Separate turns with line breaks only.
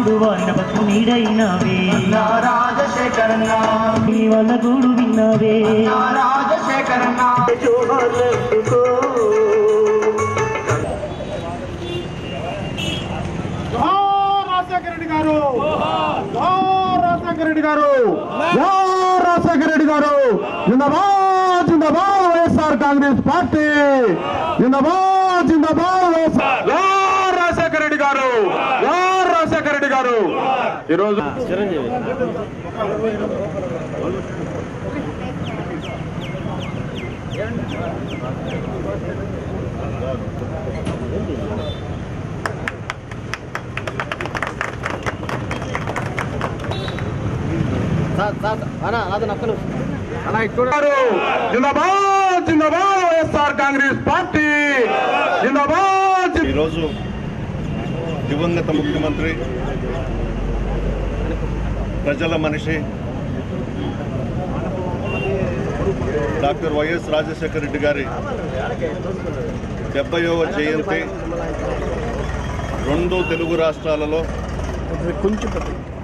వానవకు నీడైనావే
రాజశేఖరన్న
నీ వల్ల గూడు విన్నావే
రాజశేఖరన్న
జోహార్లందుకో
జోహార్ రాజశేఖర రెడ్డి గారు జోహార్ రాజశేఖర రెడ్డి గారు జోహార్ రాజశేఖర రెడ్డి గారు జిందాబాద్ జిందాబాద్ వైఎస్ఆర్ కాంగ్రెస్ పార్టీ జిందాబాద్ జిందాబాద్ వైఎస్ఆర్ జోహార్ రాజశేఖర రెడ్డి గారు జోహార్ రాజశేఖర రెడ్డి గారు ఈరోజు గారు జిందాబాద్ జిందాబాద్ వైఎస్ఆర్ కాంగ్రెస్ పార్టీ జిందాబాద్ జిందాబాద్
ఈరోజు దివంగత ముఖ్యమంత్రి ప్రజల మనిషి డాక్టర్ వైఎస్ రాజశేఖర రెడ్డి గారి డెబ్బైవ జయంతి రెండు తెలుగు రాష్ట్రాలలో